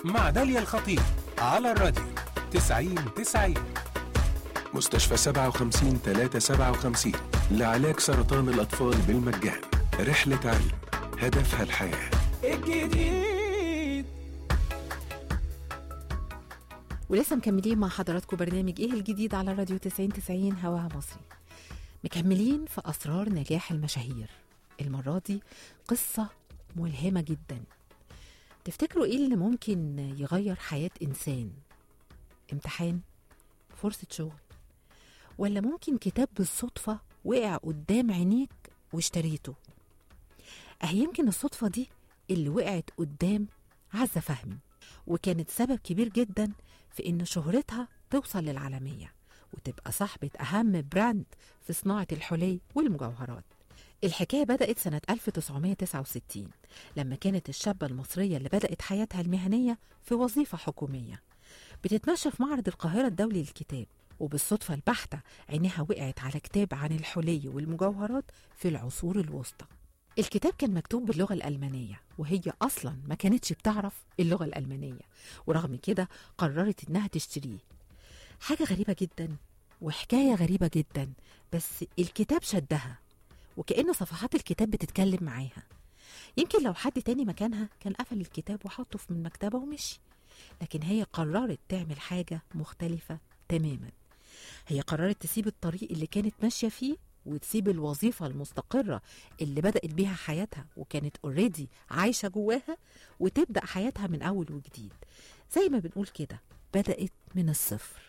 مع داليا الخطيب على الراديو 90 90 مستشفى 57 357 لعلاج سرطان الأطفال بالمجان رحلة علم هدفها الحياة الجديد ولسه مكملين مع حضراتكم برنامج ايه الجديد على راديو 90 90 هواها مصري مكملين في اسرار نجاح المشاهير المره دي قصه ملهمه جدا تفتكروا ايه اللي ممكن يغير حياه انسان امتحان فرصه شغل ولا ممكن كتاب بالصدفه وقع قدام عينيك واشتريته اه يمكن الصدفه دي اللي وقعت قدام عزه فهمي وكانت سبب كبير جدا في ان شهرتها توصل للعالميه وتبقى صاحبه اهم براند في صناعه الحلي والمجوهرات الحكايه بدات سنه 1969 لما كانت الشابه المصريه اللي بدات حياتها المهنيه في وظيفه حكوميه بتتمشى في معرض القاهره الدولي للكتاب وبالصدفه البحته عينها وقعت على كتاب عن الحلي والمجوهرات في العصور الوسطى الكتاب كان مكتوب باللغة الألمانية وهي أصلا ما كانتش بتعرف اللغة الألمانية ورغم كده قررت إنها تشتريه حاجة غريبة جدا وحكاية غريبة جدا بس الكتاب شدها وكأن صفحات الكتاب بتتكلم معاها يمكن لو حد تاني مكانها كان قفل الكتاب وحطه في من مكتبه ومشي لكن هي قررت تعمل حاجة مختلفة تماما هي قررت تسيب الطريق اللي كانت ماشية فيه وتسيب الوظيفة المستقرة اللي بدأت بيها حياتها وكانت اوريدي عايشة جواها وتبدأ حياتها من أول وجديد زي ما بنقول كده بدأت من الصفر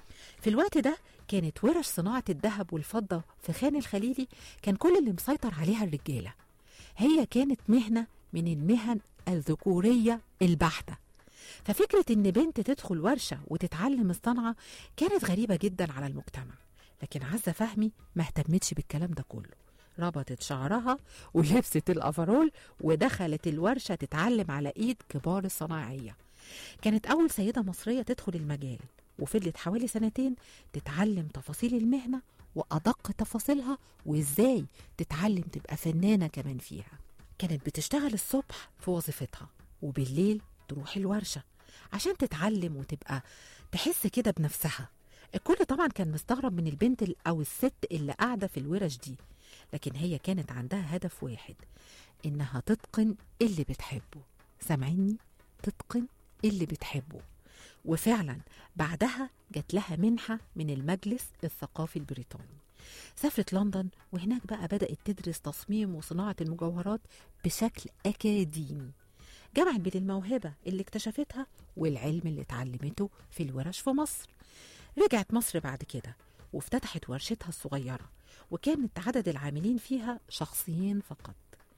في الوقت ده كانت ورش صناعة الذهب والفضة في خان الخليلي كان كل اللي مسيطر عليها الرجالة هي كانت مهنة من المهن الذكورية البحتة ففكرة إن بنت تدخل ورشة وتتعلم الصنعة كانت غريبة جدا على المجتمع لكن عزة فهمي ما اهتمتش بالكلام ده كله ربطت شعرها ولبست الافرول ودخلت الورشة تتعلم على ايد كبار الصناعية كانت أول سيدة مصرية تدخل المجال وفضلت حوالي سنتين تتعلم تفاصيل المهنة وأدق تفاصيلها وإزاي تتعلم تبقى فنانة كمان فيها كانت بتشتغل الصبح في وظيفتها وبالليل تروح الورشة عشان تتعلم وتبقى تحس كده بنفسها الكل طبعا كان مستغرب من البنت ال- أو الست اللي قاعدة في الورش دي لكن هي كانت عندها هدف واحد إنها تتقن اللي بتحبه سامعيني تتقن اللي بتحبه وفعلا بعدها جات لها منحة من المجلس الثقافي البريطاني سافرت لندن وهناك بقى بدأت تدرس تصميم وصناعة المجوهرات بشكل أكاديمي جمعت بين الموهبة اللي اكتشفتها والعلم اللي اتعلمته في الورش في مصر رجعت مصر بعد كده وافتتحت ورشتها الصغيرة وكانت عدد العاملين فيها شخصيين فقط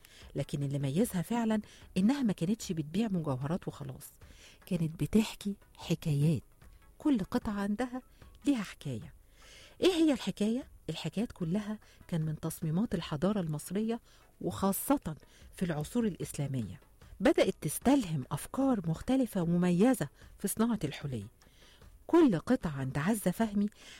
لكن اللي ميزها فعلا إنها ما كانتش بتبيع مجوهرات وخلاص كانت بتحكي حكايات كل قطعة عندها ليها حكاية إيه هي الحكاية؟ الحكايات كلها كان من تصميمات الحضارة المصرية وخاصة في العصور الإسلامية بدأت تستلهم أفكار مختلفة ومميزة في صناعة الحلي كل قطعة عند عزة فهمي